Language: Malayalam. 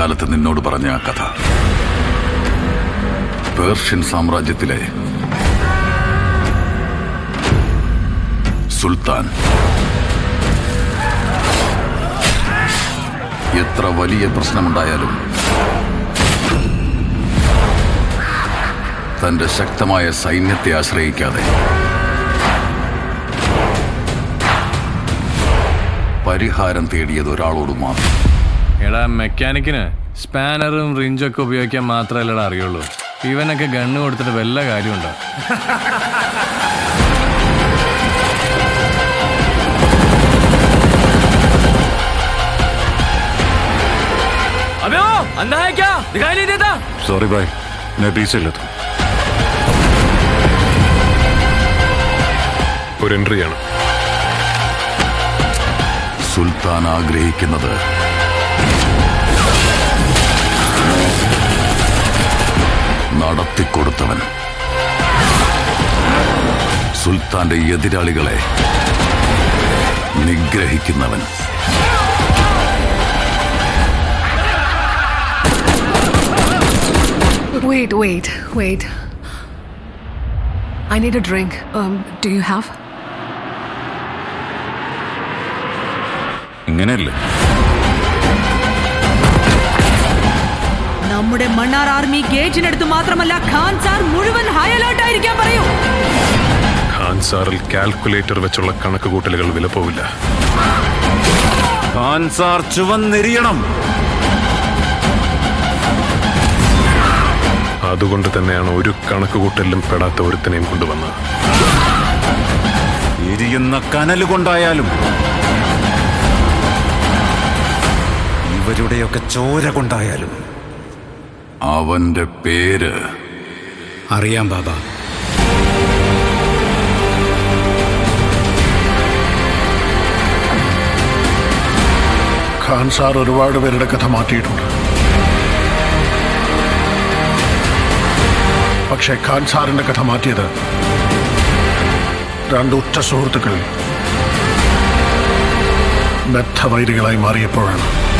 കുട്ടിക്കാലത്ത് നിന്നോട് പറഞ്ഞ ആ കഥ പേർഷ്യൻ സാമ്രാജ്യത്തിലെ സുൽത്താൻ എത്ര വലിയ പ്രശ്നമുണ്ടായാലും തന്റെ ശക്തമായ സൈന്യത്തെ ആശ്രയിക്കാതെ പരിഹാരം തേടിയത് ഒരാളോട് മാത്രം എടാ മെക്കാനിക്കിന് സ്പാനറും റിഞ്ചും ഒക്കെ ഉപയോഗിക്കാൻ മാത്രമല്ലടാ അറിയുള്ളൂ ഇവനൊക്കെ ഗണ്ണ് കൊടുത്തിട്ട് വല്ല കാര്യമുണ്ടോ अबे ओ अंधा है क्या दिखाई नहीं देता सॉरी भाई मैं बीच से लेता ഒരു എൻട്രിയാണ് സുൽത്താൻ ആഗ്രഹിക്കുന്നത് നടത്തിക്കൊടുത്തവൻ സുൽത്താന്റെ എതിരാളികളെ നിഗ്രഹിക്കുന്നവൻ Wait, wait, wait. I need a drink. Um, do you have? ഇങ്ങനെയല്ലേ നമ്മുടെ മണ്ണാർ ആർമി ഗേറ്റിനടുത്ത് മാത്രമല്ല ഖാൻ സാർ മുഴുവൻ ഹൈ അലേർട്ട് ആയിരിക്കാൻ പറയൂ ഖാൻ സാറിൽ കാൽക്കുലേറ്റർ വെച്ചുള്ള കണക്ക് കൂട്ടലുകൾ വിലപ്പോവില്ല ഖാൻ സാർ ചുവന്നെരിയണം അതുകൊണ്ട് തന്നെയാണ് ഒരു കണക്ക് കൂട്ടലിലും പെടാത്ത ഒരുത്തനെയും കൊണ്ടുവന്നത് എരിയുന്ന കനലുകൊണ്ടായാലും ഇവരുടെയൊക്കെ ചോര കൊണ്ടായാലും അവന്റെ പേര് അറിയാം ബാബ ഖാൻ സാർ ഒരുപാട് പേരുടെ കഥ മാറ്റിയിട്ടുണ്ട് പക്ഷേ ഖാൻ സാറിന്റെ കഥ മാറ്റിയത് രണ്ട് ഉറ്റ സുഹൃത്തുക്കൾ ബദ്ധവൈരികളായി മാറിയപ്പോഴാണ്